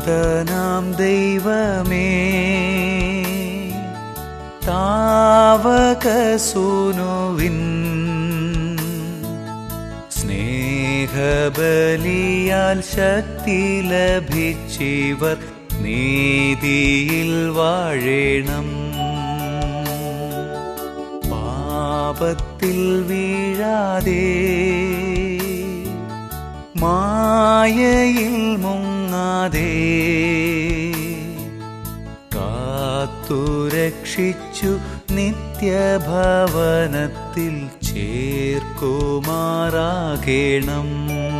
താതനാം ദൈവമേ താവകസൂനുവിൻ സ്നേഹബലിയാൽ ശക്തി ലഭിച്ചിവർ നീതിയിൽ വാഴേണം പാപത്തിൽ വീഴാതെ മായയിൽ മുങ്ങാതെ കാത്തുരക്ഷിച്ചു നിത്യഭവനത്തിൽ ചേർക്കുമാറാകേണം